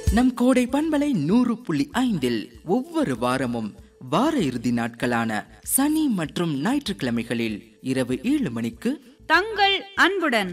நம் கோடை பண்பலை நூறு புள்ளி ஐந்தில் ஒவ்வொரு வாரமும் வார இறுதி நாட்களான சனி மற்றும் ஞாயிற்றுக்கிழமைகளில் இரவு ஏழு மணிக்கு தங்கள் அன்புடன்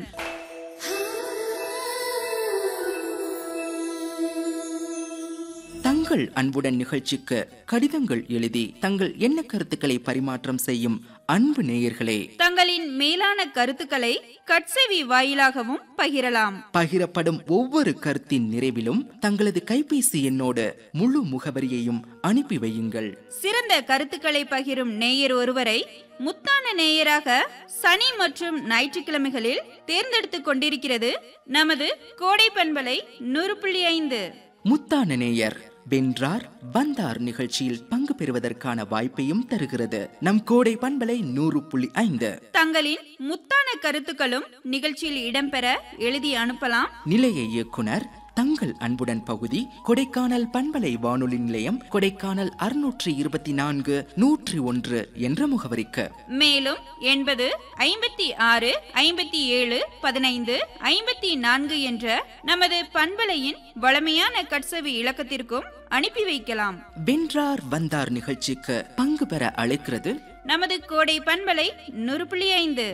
தங்கள் அன்புடன் நிகழ்ச்சிக்கு கடிதங்கள் எழுதி தங்கள் எண்ண கருத்துக்களை பரிமாற்றம் செய்யும் அன்பு நேயர்களே தங்களின் மேலான கருத்துக்களை கட்செவி வாயிலாகவும் பகிரலாம் பகிரப்படும் ஒவ்வொரு கருத்தின் நிறைவிலும் தங்களது கைபேசி எண்ணோடு முழு முகவரியையும் அனுப்பி வையுங்கள் சிறந்த கருத்துக்களை பகிரும் நேயர் ஒருவரை முத்தான நேயராக சனி மற்றும் ஞாயிற்றுக்கிழமைகளில் தேர்ந்தெடுத்துக் கொண்டிருக்கிறது நமது கோடை பண்பலை நூறு புள்ளி ஐந்து முத்தான நேயர் வென்றார் வந்தார் நிகழ்ச்சியில் பங்கு பெறுவதற்கான வாய்ப்பையும் தருகிறது நம் கோடை பண்பலை நூறு புள்ளி ஐந்து தங்களின் முத்தான கருத்துக்களும் நிகழ்ச்சியில் இடம்பெற எழுதி அனுப்பலாம் நிலைய இயக்குனர் தங்கள் அன்புடன் பகுதி கொடைக்கானல் பண்பலை வானொலி நிலையம் கொடைக்கானல் அறுநூற்றி இருபத்தி நான்கு நூற்றி ஒன்று என்ற முகவரிக்கு மேலும் எண்பது ஐம்பத்தி ஆறு ஐம்பத்தி ஏழு பதினைந்து ஐம்பத்தி நான்கு என்ற நமது பண்பலையின் வளமையான கட்சவி இலக்கத்திற்கும் அனுப்பி வைக்கலாம் வென்றார் வந்தார் நிகழ்ச்சிக்கு பங்கு பெற அழைக்கிறது நமது கோடை பண்பலை நூறு புள்ளி ஐந்து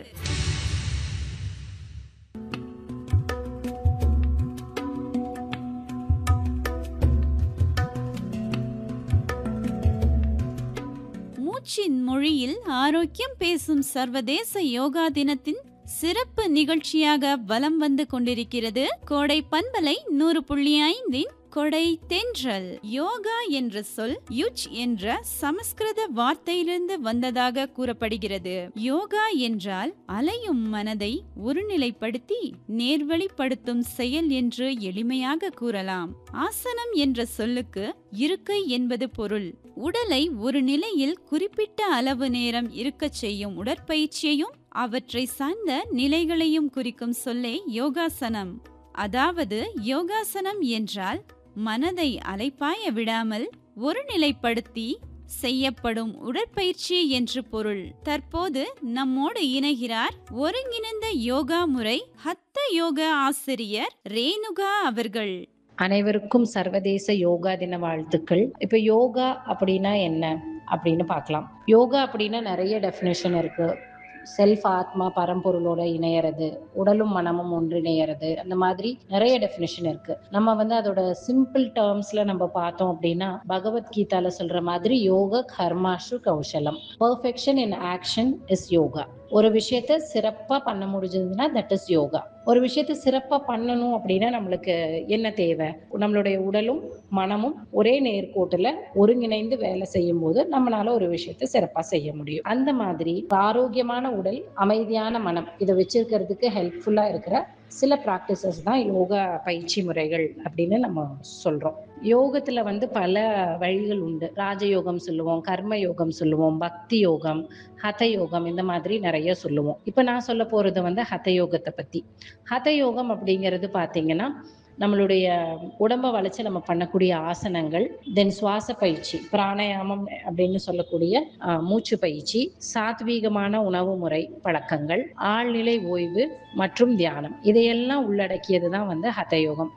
மூச்சின் மொழியில் ஆரோக்கியம் பேசும் சர்வதேச யோகா தினத்தின் சிறப்பு நிகழ்ச்சியாக வலம் வந்து கொண்டிருக்கிறது கோடை பண்பலை நூறு புள்ளி ஐந்தின் கொடை தென்றல் யோகா என்ற சொல் யுச் என்ற சமஸ்கிருத வார்த்தையிலிருந்து வந்ததாக கூறப்படுகிறது யோகா என்றால் அலையும் மனதை ஒருநிலைப்படுத்தி நேர்வழிப்படுத்தும் செயல் என்று எளிமையாக கூறலாம் ஆசனம் என்ற சொல்லுக்கு இருக்கை என்பது பொருள் உடலை ஒரு நிலையில் குறிப்பிட்ட அளவு நேரம் இருக்கச் செய்யும் உடற்பயிற்சியையும் அவற்றை சார்ந்த நிலைகளையும் குறிக்கும் சொல்லே யோகாசனம் அதாவது யோகாசனம் என்றால் மனதை அலைப்பாய விடாமல் ஒருநிலைப்படுத்தி செய்யப்படும் உடற்பயிற்சி என்று பொருள் தற்போது நம்மோடு இணைகிறார் ஒருங்கிணைந்த யோகா முறை ஹத்த யோகா ஆசிரியர் ரேணுகா அவர்கள் அனைவருக்கும் சர்வதேச யோகா தின வாழ்த்துக்கள் இப்ப யோகா அப்படின்னா என்ன அப்படின்னு பார்க்கலாம் யோகா அப்படின்னா நிறைய டெஃபினேஷன் இருக்கு செல்ஃப் ஆத்மா பரம்பொருளோட இணையறது உடலும் மனமும் ஒன்றிணையறது அந்த மாதிரி நிறைய டெஃபினேஷன் இருக்கு நம்ம வந்து அதோட சிம்பிள் டேர்ம்ஸ்ல நம்ம பார்த்தோம் அப்படின்னா பகவத்கீதால சொல்ற மாதிரி யோக கர்மாஷு கௌசலம் perfection in action is yoga ஒரு விஷயத்த சிறப்பா பண்ண முடிஞ்சதுன்னா தட் இஸ் யோகா ஒரு விஷயத்த சிறப்பா பண்ணணும் அப்படின்னா நம்மளுக்கு என்ன தேவை நம்மளுடைய உடலும் மனமும் ஒரே நேர்கோட்டுல ஒருங்கிணைந்து வேலை செய்யும் போது நம்மளால ஒரு விஷயத்த சிறப்பா செய்ய முடியும் அந்த மாதிரி ஆரோக்கியமான உடல் அமைதியான மனம் இதை வச்சிருக்கிறதுக்கு ஹெல்ப்ஃபுல்லா இருக்கிற சில ப்ராக்டிசஸ் தான் யோகா பயிற்சி முறைகள் அப்படின்னு நம்ம சொல்றோம் யோகத்துல வந்து பல வழிகள் உண்டு ராஜயோகம் சொல்லுவோம் கர்ம யோகம் சொல்லுவோம் பக்தி யோகம் ஹத யோகம் இந்த மாதிரி நிறைய சொல்லுவோம் இப்ப நான் சொல்ல போறது வந்து ஹத யோகத்தை பத்தி ஹத யோகம் அப்படிங்கிறது பாத்தீங்கன்னா நம்மளுடைய உடம்ப வளைச்சு நம்ம பண்ணக்கூடிய ஆசனங்கள் தென் சுவாச பயிற்சி பிராணாயாமம் அப்படின்னு சொல்லக்கூடிய அஹ், மூச்சு பயிற்சி சாத்வீகமான உணவு முறை பழக்கங்கள் ஆழ்நிலை ஓய்வு மற்றும் தியானம் இதையெல்லாம் உள்ளடக்கியது தான் வந்து ஹத யோகம்